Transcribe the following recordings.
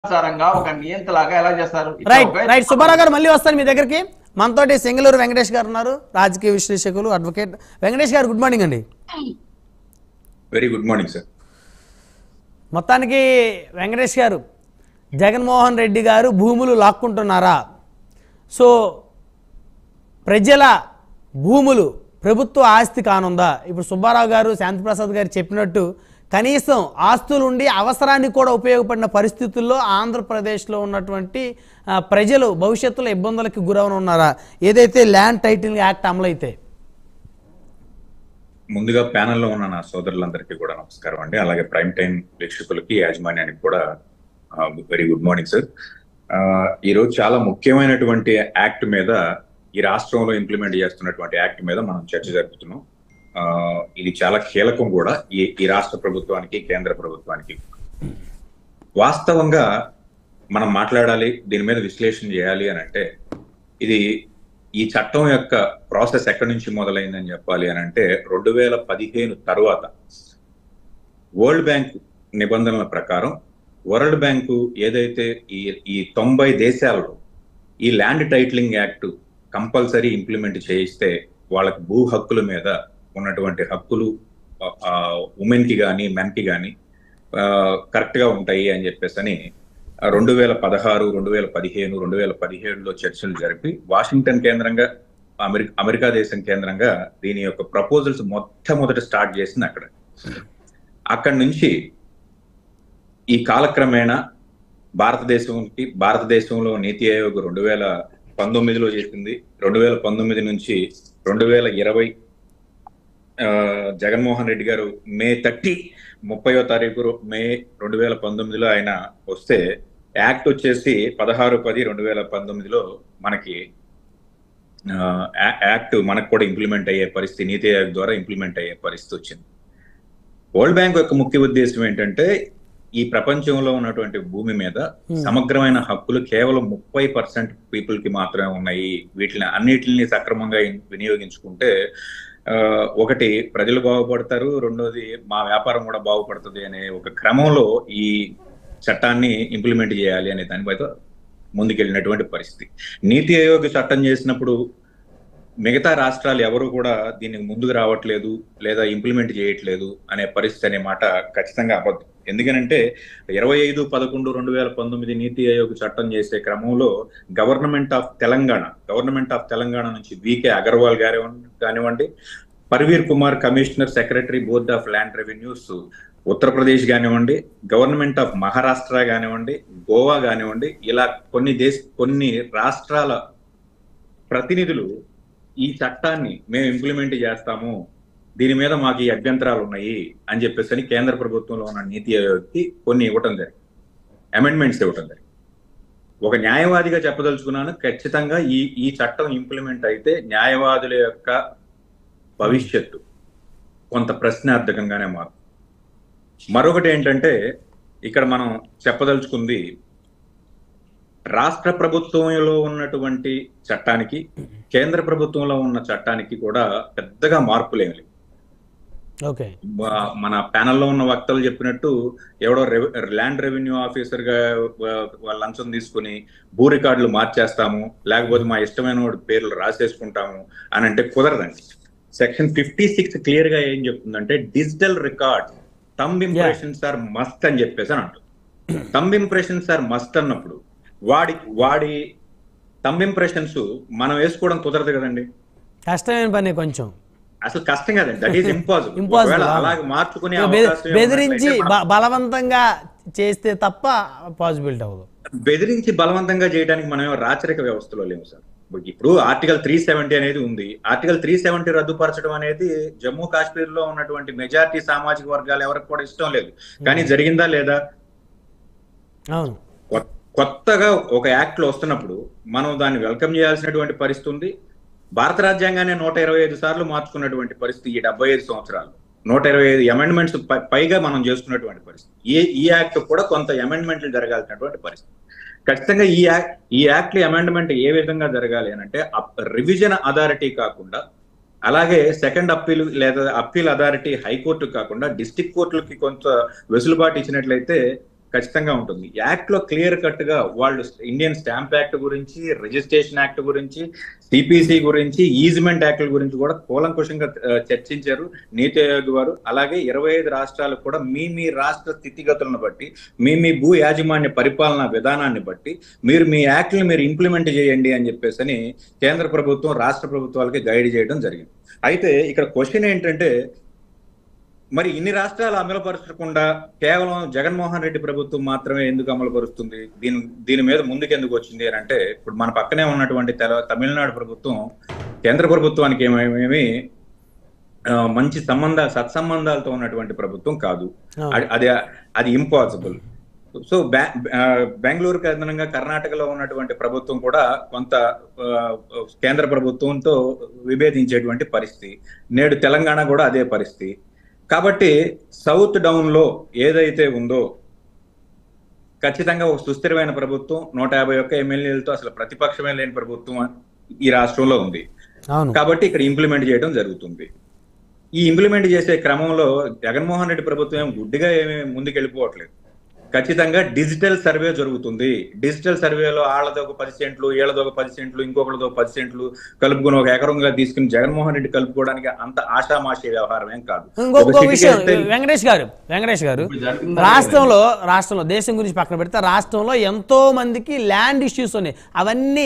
ఇష్టానుసారంగా ఒక నియంతలాగా ఎలా చేస్తారు ఇట్లా రైట్ ఒక- రైట్ సుబ్బారావు గారు మళ్ళీ వస్తాను మీ దగ్గరికి మనతోటి సింగళూరు వెంకటేష్ గారు ఉన్నారు రాజకీయ విశ్లేషకులు advocate Venkatesh garu good morning అండి వెరీ గుడ్ మార్నింగ్ సార్ మొత్తానికి వెంకటేష్ గారు జగన్మోహన్ రెడ్డి గారు భూములు లాక్కుంటున్నారా సో ప్రజల భూములు ప్రభుత్వ ఆస్తి కానుందా ఇప్పుడు సుబ్బారావు గారు శాంతిప్రసాద్ గారు చెప్పినట్టు కనీసం ఆస్తులు ఉండి అవసరానికి కూడా ఉపయోగపడిన పరిస్థితుల్లో ఆంధ్రప్రదేశ్లో ఉన్నటువంటి ఆ, ప్రజలు భవిష్యత్తులో ఇబ్బందులకి గురవనున్నారా ఏదైతే ల్యాండ్ టైటిలింగ్ యాక్ట్ అమలైతే ముందుగా ప్యానెల్లో ఉన్న నా సోదరులందరికీ కూడా నమస్కారం అండి అలాగే ప్రైమ్ టైం ప్రేక్షకులకి యాజమాన్యానికి కూడా వెరీ గుడ్ మార్నింగ్ సార్ ఈ రోజు చాలా ముఖ్యమైనటువంటి యాక్ట్ మీద ఈ రాష్ట్రంలో ఇంప్లిమెంట్ చేస్తున్నటువంటి యాక్ట్ మీద మనం చర్చ జరుపుతున్నాం ఆ, ఇది చాలా కీలకం కూడా ఈ ఈ రాష్ట్ర ప్రభుత్వానికి కేంద్ర ప్రభుత్వానికి వాస్తవంగా మనం మాట్లాడాలి దీని మీద విశ్లేషణ చేయాలి అని అంటే ఇది ఈ చట్టం యొక్క ప్రాసెస్ ఎక్కడి నుంచి మొదలైందని చెప్పాలి అని అంటే రెండు వేల పదిహేను తరువాత వరల్డ్ బ్యాంక్ నిబంధనల ప్రకారం వరల్డ్ బ్యాంకు ఏదైతే ఈ ఈ తొంభై దేశాలలో ఈ land titling act compulsory implement చేయిస్తే వాళ్ళకి భూ హక్కుల మీద ఉన్నటువంటి హక్కులు ఉమెన్ కి కానీ మెన్ కి కానీ కరెక్ట్ గా ఉంటాయి అని చెప్పేసి అని రెండు వేల పదహారు రెండు వేల పదిహేను రెండు వేల పదిహేడులో చర్చలు జరిపి వాషింగ్టన్ కేంద్రంగా అమెరికా అమెరికా దేశం కేంద్రంగా దీని యొక్క ప్రపోజల్స్ మొట్టమొదట స్టార్ట్ చేసింది అక్కడ అక్కడి నుంచి ఈ కాలక్రమేణా భారతదేశంకి భారతదేశంలో నీతి ఆయోగ్ రెండు వేల పంతొమ్మిదిలో చేసింది రెండు వేల పంతొమ్మిది నుంచి రెండు వేల ఇరవై ఆ, జగన్మోహన్ రెడ్డి గారు మే థర్టీ ముప్పయో తారీఖు రో- మే రెండు వేల పంతొమ్మిదిలో ఆయన వస్తే యాక్ట్ వచ్చేసి పదహారు పది రెండు వేల పంతొమ్మిదిలో మనకి ఆ, యా- యాక్ట్ మనకు కూడా ఇంప్లిమెంట్ అయ్యే పరిస్థితి నీతి ఆయోగ్ ద్వారా ఇంప్లిమెంట్ అయ్యే పరిస్థితి వచ్చింది వరల్డ్ బ్యాంక్ యొక్క ముఖ్య ఉద్దేశం ఏంటంటే ఈ ప్రపంచంలో ఉన్నటువంటి భూమి మీద సమగ్రమైన హక్కులు కేవలం ముప్పై పర్సెంట్ పీపుల్ కి మాత్రమే ఉన్నాయి వీటిని అన్నిటిని సక్రమంగా ఇన్- వినియోగించుకుంటే ఆ, ఒకటి ప్రజలు బాగుపడతారు రెండోది మా వ్యాపారం కూడా బాగుపడుతుంది అనే ఒక క్రమంలో ఈ చట్టాన్ని ఇంప్లిమెంట్ చేయాలి అనే దానిపైన ముందుకెళ్ళినటువంటి పరిస్థితి నీతి ఆయోగ్ చట్టం చేసినప్పుడు మిగతా రాష్ట్రాలు ఎవరు కూడా దీనికి ముందుకు రావట్లేదు లేదా ఇంప్లిమెంట్ చేయట్లేదు అనే పరిస్థితి అనే మాట ఖచ్చితంగా అబద్ధం ఎందుకనంటే ఇరవై ఐదు పదకొండు రెండు వేల పంతొమ్మిది నీతి ఆయోగ్ చట్టం చేసే క్రమంలో government of Telangana government of Telangana నుంచి వికే అగర్వాల్ గారు కానివ్వండి Pravir Kumar commissioner secretary board of land revenues Uttar Pradesh కానివ్వండి గవర్నమెంట్ ఆఫ్ మహారాష్ట్ర కానివ్వండి గోవా కానివ్వండి ఇలా కొన్ని దేశ కొన్ని రాష్ట్రాల ప్రతినిధులు ఈ చట్టాన్ని మేము ఇంప్లిమెంట్ చేస్తాము దీని మీద మాకు ఈ అభ్యంతరాలు ఉన్నాయి అని చెప్పేసి అని కేంద్ర ప్రభుత్వంలో ఉన్న నీతి ఆయోగ్కి కొన్ని ఇవ్వటం జరిగింది అమెండ్మెంట్స్ ఇవ్వటం జరిగింది ఒక న్యాయవాదిగా చెప్పదలుచుకున్నాను ఖచ్చితంగా ఈ ఈ చట్టం ఇంప్లిమెంట్ అయితే న్యాయవాదుల యొక్క భవిష్యత్తు కొంత ప్రశ్నార్థకంగానే మారు మరొకటి ఏంటంటే ఇక్కడ మనం చెప్పదలుచుకుంది రాష్ట్ర ప్రభుత్వంలో ఉన్నటువంటి చట్టానికి కేంద్ర ప్రభుత్వంలో ఉన్న చట్టానికి కూడా పెద్దగా మార్పులేమి లేవు ఓకే బా- మన ప్యానెల్లో ఉన్న వక్తలు చెప్పినట్టు ఎవడో రెవ- ల్యాండ్ రెవెన్యూ ఆఫీసర్ గా వా- వాళ్ళ లంచం తీసుకుని భూ రికార్డులు మార్చేస్తాము లేకపోతే మా ఇష్టమైన వాడి పేర్లు రాసేసుకుంటాము అని అంటే కుదరదండి సెక్షన్ ఫిఫ్టీ సిక్స్ క్లియర్ గా ఏం చెప్తుందంటే digital record thumb impressions are must అని చెప్పేసి అని అంటుంది థంబ్ ఇంప్రెషన్స్ ఆర్ మస్ట్ అన్నప్పుడు వాడి వాడి థంబ్ ఇంప్రెషన్స్ మనం వేసుకోవడం కుదరదు కదండి కష్టమైన పని కొంచెం అసలు కష్టం కదండి దట్ ఈస్ ఇంపాసిబుల్ Impossible, ఒకవేళ అవును. అలాగే మార్చుకునే బె- అవకాశం ఏమైనా బెదిరించి ఉన్నట్లయితే మనం- బ- బలవంతంగా చేస్తే తప్ప పాసిబిలిటీ అవ్వదు బెదిరించి బలవంతంగా చేయడానికి మనం ఏమో రాచరిక వ్యవస్థలో లేము సార్ ఇప్పుడు ఆర్టికల్ త్రీ సెవెంటీ అనేది ఉంది ఆర్టికల్ త్రీ సెవెంటీ రద్దుపరచడం అనేది జమ్మూ కాశ్మీర్ లో ఉన్నటువంటి మెజారిటీ సామాజిక వర్గాలు ఎవరికి కూడా ఇష్టం లేదు కానీ జరిగిందా లేదా అవును కొ- కొత్తగా ఒక యాక్ట్ లో వస్తున్నప్పుడు మనం దాన్ని వెల్కమ్ చేయాల్సినటువంటి పరిస్థితి ఉంది భారత రాజ్యాంగాన్ని నూట ఇరవై ఐదు సార్లు మార్చుకున్నటువంటి పరిస్థితి ఈ డెబ్బై ఐదు సంవత్సరాలు నూట ఇరవై ఐదు అమెండ్మెంట్స్ పైగా మనం చేసుకున్నటువంటి పరిస్థితి ఈ ఈ యాక్ట్ కూడా కొంత అమెండ్మెంట్లు జరగాల్సినటువంటి పరిస్థితి ఖచ్చితంగా ఈ యాక్ట్ ఈ యాక్ట్ అమెండ్మెంట్ ఏ విధంగా జరగాలి అని అంటే రివిజన్ అథారిటీ కాకుండా అలాగే సెకండ్ అప్పీల్ లేదా అప్పీల్ అథారిటీ హైకోర్టు కాకుండా డిస్టిక్ కోర్టులకి కొంత వెసులుబాటు ఇచ్చినట్లయితే ఖచ్చితంగా ఉంటుంది యాక్ట్ లో క్లియర్ కట్ గా వాళ్ళు ఇండియన్ స్టాంప్ యాక్ట్ గురించి రిజిస్ట్రేషన్ యాక్ట్ గురించి సిపిసి గురించి ఈజ్మెంట్ యాక్ట్ గురించి కూడా కూలంకుషంగా ఆ, చర్చించారు నీతి ఆయోగ్ వారు అలాగే ఇరవై ఐదు రాష్ట్రాలకు కూడా మీ మీ రాష్ట్ర స్థితిగతులను బట్టి మీ మీ భూ యాజమాన్య పరిపాలనా విధానాన్ని బట్టి మీరు మీ యాక్ట్ని మీరు ఇంప్లిమెంట్ చేయండి అని చెప్పేసి అని కేంద్ర ప్రభుత్వం రాష్ట్ర ప్రభుత్వాలకి గైడ్ చేయడం జరిగింది అయితే ఇక్కడ క్వశ్చన్ ఏంటంటే మరి ఇన్ని రాష్ట్రాలు అమలుపరచకుండా కేవలం జగన్మోహన్ రెడ్డి ప్రభుత్వం మాత్రమే ఎందుకు అమలుపరుస్తుంది దీని దీని మీద ముందుకు ఎందుకు వచ్చింది అని అంటే ఇప్పుడు మన పక్కనే ఉన్నటువంటి తెల- తమిళనాడు ప్రభుత్వం కేంద్ర ప్రభుత్వానికి ఏమేమి ఆ, మంచి సంబంధ సత్సంబంధాలతో ఉన్నటువంటి ప్రభుత్వం కాదు అది- అది అది ఇంపాసిబుల్ సో బె- ఆ, బెంగళూరుకి అదనంగా కర్ణాటకలో ఉన్నటువంటి ప్రభుత్వం కూడా కొంత ఆ, కేంద్ర ప్రభుత్వంతో విభేదించేటువంటి పరిస్థితి నేడు తెలంగాణ కూడా అదే పరిస్థితి కాబట్టి సౌత్ డౌన్ లో ఏదైతే ఉందో ఖచ్చితంగా ఒక సుస్థిరమైన ప్రభుత్వం నూట యాభై ఒక్క ఎమ్మెల్యేలతో అసలు ప్రతిపక్షమే లేని ప్రభుత్వం ఈ రాష్ట్రంలో ఉంది అవును కాబట్టి ఇక్కడ ఇంప్లిమెంట్ చేయడం జరుగుతుంది ఈ ఇంప్లిమెంట్ చేసే క్రమంలో జగన్మోహన్ రెడ్డి ప్రభుత్వం ఏం గుడ్డిగా ఏమీ ముందుకు వెళ్ళిపోవట్లేదు ఖచ్చితంగా డిజిటల్ సర్వే జరుగుతుంది డిజిటల్ సర్వేలో వాళ్ళతో ఒక పది సెంట్లు వీళ్ళతో ఒక పది సెంట్లు ఇంకొకరితో ఒక పది సెంట్లు కలుపుకొని ఒక ఎకరంగా తీసుకుని జగన్మోహన్ రెడ్డి కలుపుకోవడానికి అంత ఆషామాషి వ్యవహారం ఏం కాదు ఇంకొక ఒక సిటీకి విషయం వెళ్తే వెంకటేష్ గారు వెంకటేష్ గారు ఇప్పుడు జరుగుతున్న రాష్ట్రంలో రాష్ట్రంలో దేశం గురించి పక్కన పెడితే రాష్ట్రంలో ఎంతో మందికి ల్యాండ్ ఇష్యూస్ ఉన్నాయి అవన్నీ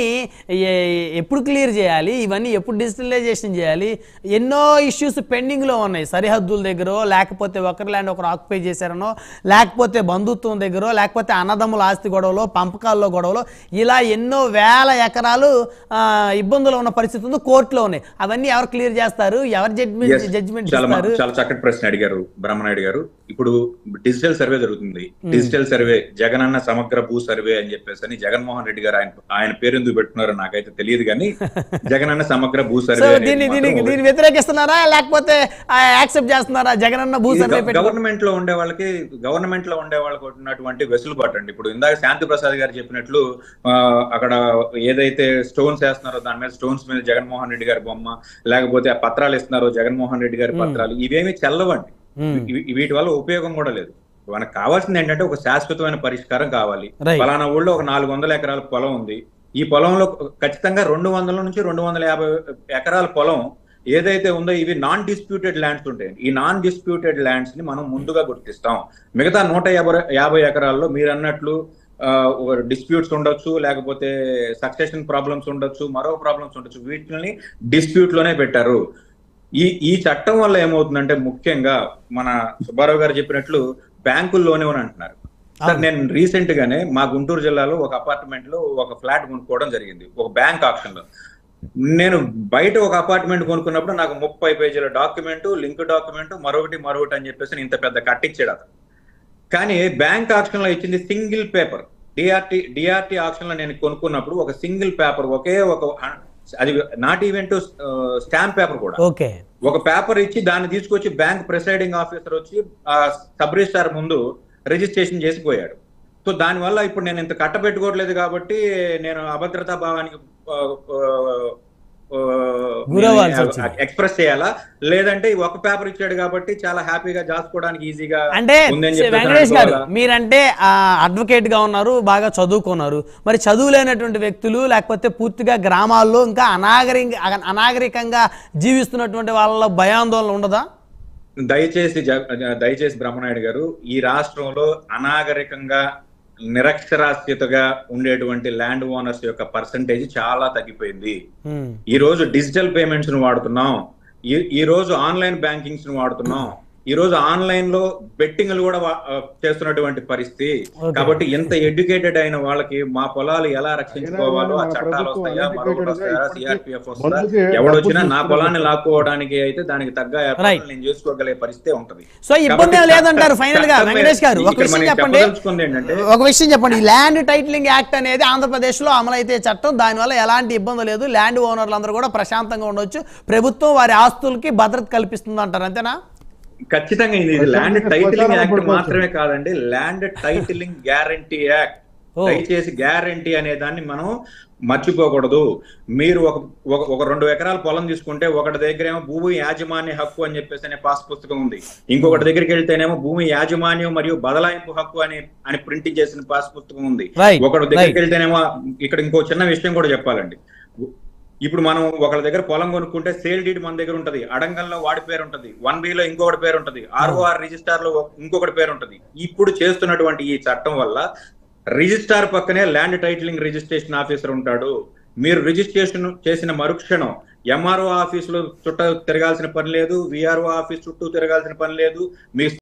ఏ- ఎప్పుడు క్లియర్ చేయాలి ఇవన్నీ ఎప్పుడు డిజిటలైజేషన్ చేయాలి ఎన్నో ఇష్యూస్ పెండింగ్ లో ఉన్నాయి సరిహద్దుల దగ్గర లేకపోతే ఒకరి ల్యాండ్ ఒకరు ఆక్యుపై చేశారనో లేకపోతే బంధుత్వం దగ్గర లేకపోతే అన్నదమ్ముల ఆస్తి గొడవలో పంపకాల్లో గొడవలో ఇలా ఎన్నో వేల ఎకరాలు ఆ, ఇబ్బందులు ఉన్న పరిస్థితి ఉంది కోర్టులో ఉన్నాయి అవన్నీ ఎవరు క్లియర్ చేస్తారు ఎవరు Yes. జడ్జిమెంట్ జడ్జిమెంట్ చాలా ఇస్తారు చాలా చక్కటి ప్రశ్న అడిగారు బ్రహ్మనాయుడు గారు ఇప్పుడు డిజిటల్ సర్వే జరుగుతుంది డిజిటల్ సర్వే జగనన్న సమగ్ర భూ సర్వే అని చెప్పేసి అని జగన్మోహన్ రెడ్డి గారు ఆయన ఆయన పేరు ఎందుకు పెట్టుకున్నారో నాకైతే తెలియదు కానీ జగనన్న సమగ్ర భూ సో సర్వే అనేది దీన్ని దీనికి మాత్రం దీన్ని వ్యతిరేకిస్తున్నారా లేకపోతే యాక్సెప్ట్ చేస్తున్నారా జగనన్న భూ సర్వే పెట్టుకో గవర్నమెంట్ లో ఉండే వాళ్ళకి గవర్నమెంట్ లో ఉండే వాళ్ళకి ఉన్నటువంటి వెసులుబాటు అండి ఇప్పుడు ఇందాక శాంతి ప్రసాద్ గారు చెప్పినట్లు ఆ, అక్కడ ఏదైతే స్టోన్స్ వేస్తున్నారో దాని మీద స్టోన్స్ మీద జగన్మోహన్ రెడ్డి గారి బొమ్మ లేకపోతే ఆ పత్రాలు ఇస్తున్నారో జగన్మోహన్ రెడ్డి గారి పత్రాలు ఇవేమి చెల్లవండి మ్మ్. ఇవి- వీటి వల్ల ఉపయోగం కూడా లేదు మనకు కావాల్సింది ఏంటంటే ఒక శాశ్వతమైన పరిష్కారం కావాలి Right. ఫలానా ఊళ్ళో ఒక నాలుగు వందల ఎకరాల పొలం ఉంది ఈ పొలంలో ఖచ్చితంగా రెండు వందల నుంచి రెండు వందల యాభై ఎకరాల పొలం ఏదైతే ఉందో ఇవి నాన్ డిస్ప్యూటెడ్ ల్యాండ్స్ ఉంటాయి ఈ నాన్ డిస్ప్యూటెడ్ ల్యాండ్స్ ని మనం ముందుగా గుర్తిస్తాం మిగతా నూట యాభై యాభై ఎకరాల్లో మీరు అన్నట్లు డిస్ప్యూట్స్ ఉండొచ్చు లేకపోతే సక్సెషన్ ప్రాబ్లమ్స్ ఉండొచ్చు మరో ప్రాబ్లమ్స్ ఉండొచ్చు వీటిని డిస్ప్యూట్ లోనే పెట్టారు ఈ ఈ చట్టం వల్ల ఏమవుతుందంటే ముఖ్యంగా మన సుబ్బారావు గారు చెప్పినట్లు బ్యాంకుల్లోనే అని అంటున్నారు సార్ నేను రీసెంట్ గానే మా గుంటూరు జిల్లాలో ఒక అపార్ట్మెంట్ లో ఒక ఫ్లాట్ కొనుక్కోవడం జరిగింది ఒక బ్యాంక్ ఆప్షన్ లో నేను బయట ఒక అపార్ట్మెంట్ కొనుక్కున్నప్పుడు నాకు ముప్పై పేజీల డాక్యుమెంట్ లింక్ డాక్యుమెంట్ మరొకటి మరొకటి అని చెప్పేసి ఇంత పెద్ద కట్టించాడు అతను కానీ బ్యాంక్ ఆప్షన్ లో ఇచ్చింది single paper DRT DRT option లో నేను కొనుక్కున్నప్పుడు ఒక సింగిల్ పేపర్ ఒకే ఒక అది నాట్ ఈవెంట్ స్టాంప్ పేపర్ కూడా ఓకే ఒక పేపర్ ఇచ్చి దాన్ని తీసుకొచ్చి బ్యాంక్ ప్రిసైడింగ్ ఆఫీసర్ వచ్చి ఆ సబ్ రిజిస్టార్ ముందు రిజిస్ట్రేషన్ చేసిపోయాడు సో దానివల్ల ఇప్పుడు నేను ఇంత కట్టబెట్టుకోవట్లేదు కాబట్టి నేను అభద్రతా భావానికి ఆ, ఆ, ఆ, గురవ్వాల్సి వచ్చింది. ఎక్స్ప్రెస్ చేయాలా లేదంటే ఈ ఒక పేపర్ ఇచ్చాడు కాబట్టి చాలా హ్యాపీగా దాచుకోవడానికి ఈజీగా అంటే ఉందని చెప్పేసి వెంకటేష్ గారు అనుకోవాలా? మీరంటే అడ్వకేట్ గా ఉన్నారు బాగా చదువుకున్నారు మరి చదువులేనటువంటి వ్యక్తులు లేకపోతే పూర్తిగా గ్రామాల్లో ఇంకా అనాగరిక అనాగరికంగా జీవిస్తున్నటువంటి వాళ్ళ భయాందోళన ఉండదా దయచేసి జ- దయచేసి బ్రహ్మనాయుడు గారు ఈ రాష్ట్రంలో అనాగరికంగా నిరక్షరాస్యతగా ఉండేటువంటి ల్యాండ్ ఓనర్స్ యొక్క పర్సంటేజ్ చాలా తగ్గిపోయింది ఉమ్, ఈ రోజు డిజిటల్ పేమెంట్స్ ను వాడుతున్నాం ఈ ఈ రోజు ఆన్లైన్ బ్యాంకింగ్స్ ను వాడుతున్నాం ఈ రోజు ఆన్లైన్ లో బెట్టింగ్లు కూడా వా- ఆ, చేస్తున్నటువంటి పరిస్థితి Okay. కాబట్టి ఎంత ఎడ్యుకేటెడ్ అయిన వాళ్ళకి మా పొలాలు ఎలా రక్షించుకోవాలో ఆ మన చట్టాలు ప్రభుత్వం వస్తాయా uneducated మరొకటి గా వస్తాయా ఇప్పటికే సిఆర్పిఎఫ్ వస్తుందా ముందుకే ఎవడొచ్చినా డబ్బులు నా పొలాన్ని లాక్కోవడానికి అయితే దానికి తగ్గ ఏర్పాట్లు Right. నేను చేసుకోగలిగే పరిస్థితి ఉంటది సో ఇబ్బంది ఏం లేదంటారు ఫైనల్ గా చట్టం వెంకటేష్ గారు ఒక ఇక్కడ విషయం మనం చెప్పండి చెప్పదలుచుకుంది ఏంటంటే ఒక విషయం చెప్పండి ఈ ల్యాండ్ టైటిలింగ్ యాక్ట్ అనేది ఆంధ్రప్రదేశ్ లో అమలైతే చట్టం దానివల్ల ఎలాంటి ఇబ్బంది లేదు ల్యాండ్ ఓనర్లు అందరూ కూడా ప్రశాంతంగా ఉండొచ్చు ప్రభుత్వం వారి ఆస్తులకి భద్రత కల్పిస్తుంది అంటారు అంతేనా ఖచ్చితంగా ఇది ల్యాండ్ ప్రశాంతంగా టైటిలింగ్ శ్మశానం యాక్ట్ పడుకోవచ్చు. మాత్రమే కాదండి ల్యాండ్ టైటిలింగ్ గ్యారంటీ యాక్ట్ ఓ. దయచేసి గ్యారంటీ అనే దాన్ని మనం మర్చిపోకూడదు మీరు ఒక ఒక- ఒక రెండు ఎకరాల పొలం తీసుకుంటే ఒకటి దగ్గర ఏమో భూమి యాజమాన్య హక్కు అని చెప్పేసి అనే పాస్ పుస్తకం ఉంది ఇంకొకటి దగ్గరికి వెళ్తేనేమో భూమి యాజమాన్యం మరియు బదలాయింపు హక్కు అని అని ప్రింటింగ్ చేసిన పాస్ పుస్తకం ఉంది Right, ఒకటి దగ్గరికి right. వెళ్తేనేమో ఇక్కడ ఇంకో చిన్న విషయం కూడా చెప్పాలండి ఇప్పుడు మనం ఒకళ్ళ దగ్గర పొలం కొనుక్కుంటే సేల్ డీడ్ మన దగ్గర ఉంటది అడంగంలో వాడి పేరు ఉంటది వన్ లో ఇంకొకటి పేరు ఉంటది ఆర్ఓఆర్ రిజిస్టార్ లో ఇంకొకటి పేరు ఉంటది ఇప్పుడు చేస్తున్నటువంటి ఈ చట్టం వల్ల రిజిస్టార్ పక్కనే ల్యాండ్ టైటిలింగ్ రిజిస్ట్రేషన్ ఆఫీసర్ ఉంటాడు మీరు రిజిస్ట్రేషన్ చేసిన మరుక్షణం ఎంఆర్ఓ ఆఫీస్ లో చుట్టూ తిరగాల్సిన పని లేదు విఆర్ఓ ఆఫీస్ చుట్టూ తిరగాల్సిన పని లేదు మీ